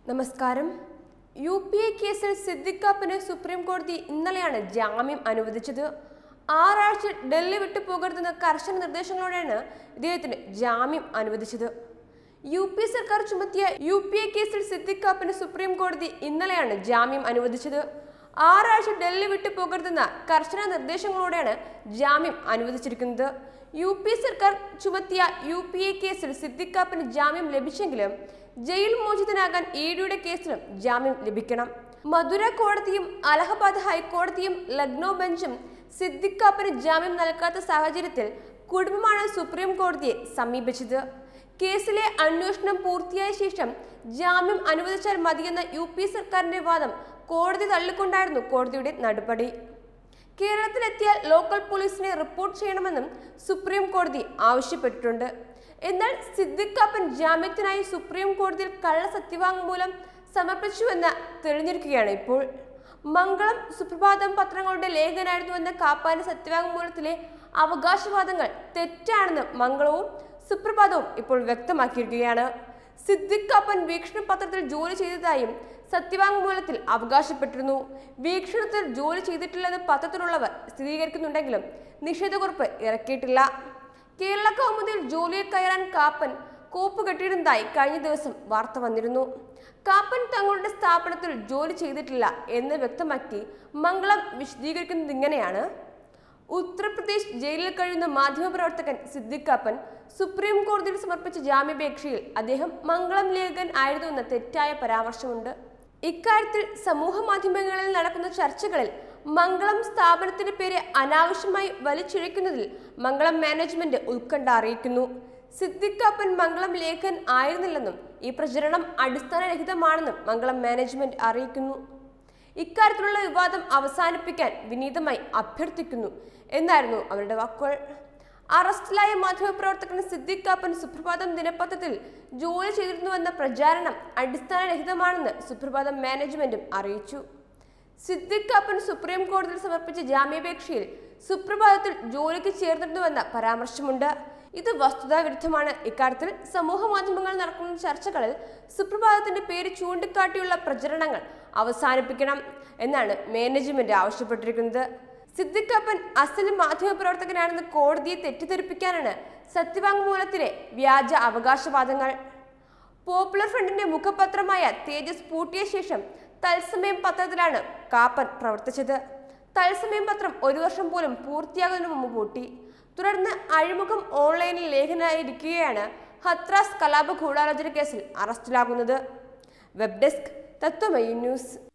നമസ്കാരം U P A കേസിൽ സിദ്ദിഖാപ്പിന് supreme കോടതി ഇന്നലെയാണ് ജാമ്യം അനുവദിച്ചത് ആറാഴ്ച ഡൽഹി വിട്ടു പോകരുതെന്ന കർശന നിർദ്ദേശങ്ങളോടെയാണ് ഇദ്ദേഹത്തിന് ജാമ്യം അനുവദിച്ചത് യു പി സർക്കാർ ചുമത്തിയ യു പി എ കേസിൽ സിദ്ദിഖാപ്പിന് സുപ്രീം കോടതി ഇന്നലെയാണ് ജാമ്യം അനുവദിച്ചത് ആറാഴ്ച ഡൽഹി വിട്ടു പോകരുതെന്ന കർശന നിർദ്ദേശങ്ങളോടെയാണ് ജാമ്യം അനുവദിച്ചിരിക്കുന്നത് യു പി സർക്കാർ ചുമത്തിയ യു പി എ കേസിൽ സിദ്ദിഖാപ്പിന് ജാമ്യം ലഭിച്ചെങ്കിലും ജയിൽ മോചിതനാകാൻ ഇഡിയുടെ കേസിലും ജാമ്യം ലഭിക്കണം മധുര കോടതിയും അലഹബാദ് ഹൈക്കോടതിയും ലക്നോ ബെഞ്ചും സിദ്ദിഖാപ്പിന് ജാമ്യം നൽകാത്ത സാഹചര്യത്തിൽ കുടുംബമാണ് സുപ്രീം കോടതിയെ സമീപിച്ചത് കേസിലെ അന്വേഷണം പൂർത്തിയായ ശേഷം ജാമ്യം അനുവദിച്ചാൽ മതിയെന്ന യു പി സർക്കാരിന്റെ വാദം കോടതി തള്ളിക്കൊണ്ടായിരുന്നു കോടതിയുടെ നടപടി കേരളത്തിലെത്തിയാൽ ലോക്കൽ പോലീസിനെ റിപ്പോർട്ട് ചെയ്യണമെന്നും സുപ്രീം കോടതി ആവശ്യപ്പെട്ടിട്ടുണ്ട് എന്നാൽ സിദ്ദിഖാപ്പൻ ജാമ്യത്തിനായി സുപ്രീം കോടതിയിൽ കള്ള സത്യവാങ്മൂലം സമർപ്പിച്ചുവെന്ന് തെളിഞ്ഞിരിക്കുകയാണ് ഇപ്പോൾ മംഗളം സുപ്രഭാതം പത്രങ്ങളുടെ ലേഖനായിരുന്നുവെന്ന കാപ്പാന്റെ സത്യവാങ്മൂലത്തിലെ അവകാശവാദങ്ങൾ തെറ്റാണെന്ന് മംഗളവും സുപ്രഭാതവും ഇപ്പോൾ വ്യക്തമാക്കിയിരിക്കുകയാണ് സിദ്ദിഖാപ്പൻ വീക്ഷണ പത്രത്തിൽ ജോലി ചെയ്തതായും സത്യവാങ്മൂലത്തിൽ അവകാശപ്പെട്ടിരുന്നു വീക്ഷണത്തിൽ ജോലി ചെയ്തിട്ടില്ലെന്ന് പത്രത്തിലുള്ളവർ സ്ഥിരീകരിക്കുന്നുണ്ടെങ്കിലും നിഷേധക്കുറിപ്പ് ഇറക്കിയിട്ടില്ല കേരള കൗമുദിയിൽ ജോലിയിൽ കയറാൻ കാപ്പൻ കോപ്പ് കെട്ടിയിരുന്നതായി കഴിഞ്ഞ ദിവസം വാർത്ത വന്നിരുന്നു കാപ്പൻ തങ്ങളുടെ സ്ഥാപനത്തിൽ ജോലി ചെയ്തിട്ടില്ല എന്ന് വ്യക്തമാക്കി മംഗളം വിശദീകരിക്കുന്നത് ഇങ്ങനെയാണ് ഉത്തർപ്രദേശ് ജയിലിൽ കഴിയുന്ന മാധ്യമപ്രവർത്തകൻ സിദ്ദിഖാപ്പൻ സുപ്രീം കോടതിയിൽ സമർപ്പിച്ച ജാമ്യാപേക്ഷയിൽ അദ്ദേഹം മംഗളം ലേഖകൻ ആയിരുന്നുവെന്ന തെറ്റായ പരാമർശമുണ്ട് ഇക്കാര്യത്തിൽ സമൂഹ മാധ്യമങ്ങളിൽ നടക്കുന്ന ചർച്ചകളിൽ മംഗളം സ്ഥാപനത്തിന്റെ പേര് അനാവശ്യമായി വലിച്ചിഴയ്ക്കുന്നതിൽ മംഗളം മാനേജ്മെന്റ് ഉത്കണ്ഠ അറിയിക്കുന്നു സിദ്ദിഖാപ്പൻ മംഗളം ലേഖൻ ആയിരുന്നില്ലെന്നും ഈ പ്രചരണം അടിസ്ഥാനരഹിതമാണെന്നും മംഗളം മാനേജ്മെന്റ് അറിയിക്കുന്നു ഇക്കാര്യത്തിലുള്ള വിവാദം അവസാനിപ്പിക്കാൻ വിനീതമായി അഭ്യർത്ഥിക്കുന്നു എന്നായിരുന്നു അവരുടെ വാക്കുകൾ അറസ്റ്റിലായ മാധ്യമപ്രവർത്തകൻ സിദ്ദിഖ് കാപ്പൻ സുപ്രഭാതം ദിനപത്രത്തിൽ ജോലി ചെയ്തിരുന്നുവെന്ന പ്രചാരണം അടിസ്ഥാനരഹിതമാണെന്ന് സുപ്രഭാതം മാനേജ്മെന്റും അറിയിച്ചു സിദ്ദിഖ് കാപ്പൻ സുപ്രീം കോടതിയിൽ സമർപ്പിച്ച ജാമ്യാപേക്ഷയിൽ സുപ്രഭാതത്തിൽ ജോലിക്ക് ചേർന്നിരുന്നുവെന്ന പരാമർശമുണ്ട് ഇത് വസ്തുതാവിരുദ്ധമാണ് ഇക്കാര്യത്തിൽ സമൂഹ മാധ്യമങ്ങളിൽ നടക്കുന്ന ചർച്ചകളിൽ സുപ്രഭാതത്തിന്റെ പേര് ചൂണ്ടിക്കാട്ടിയുള്ള പ്രചരണങ്ങൾ അവസാനിപ്പിക്കണം എന്നാണ് മാനേജ്മെന്റ് ആവശ്യപ്പെട്ടിരിക്കുന്നത് സിദ്ദിഖപ്പൻ അസല് മാധ്യമപ്രവർത്തകനാണെന്ന് കോടതിയെ തെറ്റിദ്ധരിപ്പിക്കാനാണ് സത്യവാങ്മൂലത്തിലെ വ്യാജ അവകാശവാദങ്ങൾ പോപ്പുലർ ഫ്രണ്ടിന്റെ മുഖപത്രമായ തേജസ് പൂട്ടിയ ശേഷം തത്സമയം പത്രത്തിലാണ് കാപ്പൻ പ്രവർത്തിച്ചത് തത്സമയം പത്രം ഒരു വർഷം പോലും പൂർത്തിയാകുന്നതിന് മുമ്പ് പൂട്ടി തുടർന്ന് അഴിമുഖം ഓൺലൈനിൽ ലേഖനായിരിക്കുകയാണ് ഹത്രാസ് കലാപ ഗൂഢാലോചന കേസിൽ അറസ്റ്റിലാകുന്നത് വെബ് ഡെസ്ക് തത്വമയി ന്യൂസ്